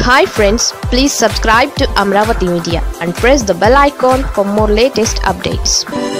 hi friends please subscribe to Amaravati media and press the bell icon for more latest updates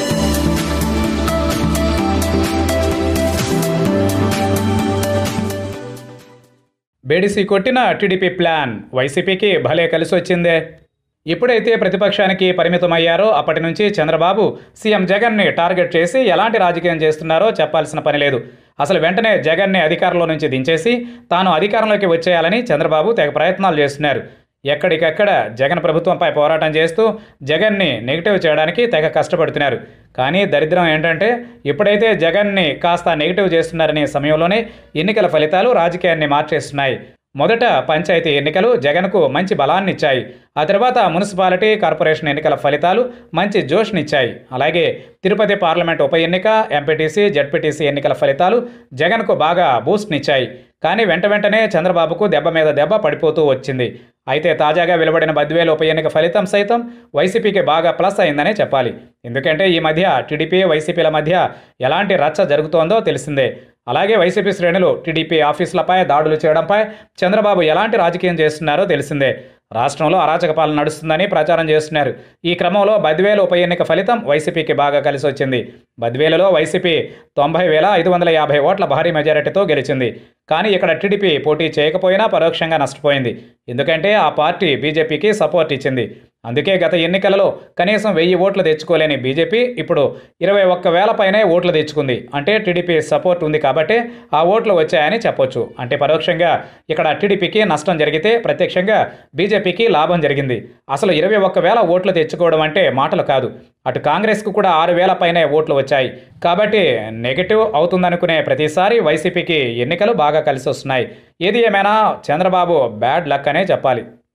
బేడిసి కొట్టిన TDP plan వైసీపీకి భలే కలిసి వచ్చిందే ఎప్పుడైతే ప్రతిపక్షానికి పరిమితమయ్యారో అప్పటి నుంచి చంద్రబాబు సీఎం జగన్ని టార్గెట్ చేసి ఎలాంటి రాజకీయం చేస్తున్నారో చెప్పాల్సిన పని లేదు అసలు వెంటనే జగన్ని అధికారంలో నుంచి దించేసి తాను అధికారంలోకి వచ్చేయాలని చంద్రబాబు తెగ ప్రయత్నాలు చేస్తున్నారు ఎక్కడికక్కడ జగన్ ప్రభుత్వంపై పోరాటం చేస్తూ జగన్ని నెగిటివ్ చేయడానికి తెగ కష్టపడుతున్నారు కానీ దరిద్రం ఏంటంటే ఎప్పుడైతే జగన్ని కాస్త నెగిటివ్ చేస్తున్నారనే సమయంలోనే ఎన్నికల ఫలితాలు రాజకీయాన్ని మార్చేస్తున్నాయి మొదట పంచాయతీ ఎన్నికలు జగన్కు మంచి బలాన్ని ఇచ్చాయి ఆ తర్వాత మున్సిపాలిటీ కార్పొరేషన్ ఎన్నికల ఫలితాలు మంచి జోష్నిచ్చాయి అలాగే తిరుపతి పార్లమెంట్ ఉప ఎన్నిక ఎంపీటీసీ జడ్పీటీసీ ఎన్నికల ఫలితాలు జగన్కు బాగా బూస్ట్నిచ్చాయి కానీ వెంట వెంటనే చంద్రబాబుకు దెబ్బ మీద దెబ్బ పడిపోతూ వచ్చింది అయితే తాజాగా వెలువడిన బద్వేలు ఉప ఎన్నిక ఫలితం సైతం వైసీపీకి బాగా ప్లస్ అయిందనే చెప్పాలి ఎందుకంటే ఈ మధ్య టీడీపీ వైసీపీల మధ్య ఎలాంటి రచ్చ జరుగుతోందో తెలిసిందే అలాగే వైసీపీ శ్రేణులు టీడీపీ ఆఫీసులపై దాడులు చేయడంపై చంద్రబాబు ఎలాంటి రాజకీయం చేస్తున్నారో తెలిసిందే రాష్ట్రంలో అరాచక పాలన నడుస్తుందని ప్రచారం చేస్తున్నారు ఈ క్రమంలో బద్వేలు ఉప ఎన్నిక ఫలితం వైసీపీకి బాగా కలిసి వచ్చింది బద్వేలులో వైసీపీ తొంభై వేల ఐదు వందల యాభై ఓట్ల భారీ మెజారిటీతో గెలిచింది కానీ ఇక్కడ టీడీపీ పోటీ చేయకపోయినా పరోక్షంగా నష్టపోయింది ఎందుకంటే ఆ పార్టీ బీజేపీకి సపోర్ట్ ఇచ్చింది అందుకే గత ఎన్నికలలో కనీసం వెయ్యి ఓట్లు తెచ్చుకోలేని బీజేపీ ఇప్పుడు ఇరవై ఒక్క వేల పైనే ఓట్లు తెచ్చుకుంది అంటే టీడీపీ సపోర్ట్ ఉంది కాబట్టి ఆ ఓట్లు వచ్చాయని చెప్పొచ్చు అంటే పరోక్షంగా ఇక్కడ టీడీపీకి నష్టం జరిగితే ప్రత్యక్షంగా బీజేపీకి లాభం జరిగింది అసలు ఇరవై ఒక్క వేల ఓట్లు తెచ్చుకోవడం అంటే మాటలు కాదు అటు కాంగ్రెస్కు కూడా ఆరు వేల పైనే ఓట్లు వచ్చాయి కాబట్టి నెగిటివ్ అవుతుందనుకునే ప్రతిసారి వైసీపీకి ఎన్నికలు బాగా కలిసి వస్తున్నాయి ఏది ఏమైనా చంద్రబాబు బ్యాడ్ లక్ అనే చెప్పాలి